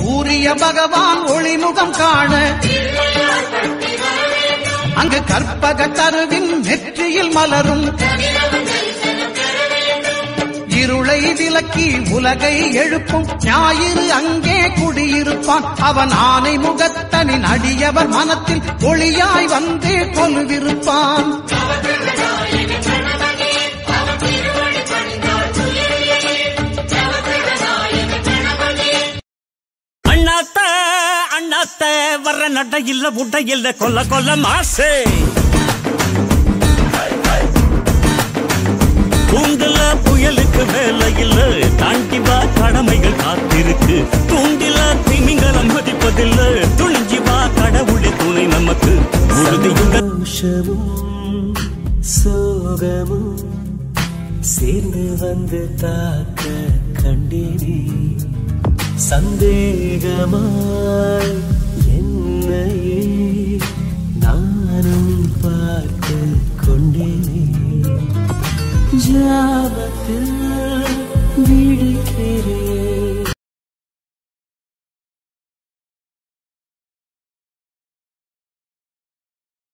சூரிய பகவான் ஒளிமுகம் காண அங்கு கற்பக தருவின் நெற்றியில் மலரும் இருளை விலக்கி உலகை எழுப்பும் ஞாயிறு அங்கே குடியிருப்பான் அவன் ஆனை முகத்தனின் அடியவர் மனத்தில் ஒளியாய் வந்து கொலுவிருப்பான் அண்ணாத்த அண்ணாத்த வர்ற நட இல்ல புட்ட இல்ல கொல்ல கொல்ல மாசே தூண்டல புயலுக்கு வேலை இல்ல தாண்டி வா கடமைகள் காத்திருக்கு தூண்டில திமிங்கலம் மதிப்பதில்ல துணிஞ்சி வா கடவுளே துணை நமக்கு உறுதியுடன் சந்தோஷமும் சோகமும் சேர்ந்து வந்து தாக்க கண்டேனே சந்தேகமாய் என்னையே நானும் பார்த்து கொண்டேனே ஜாபத்தில் விழிக்கிறேன்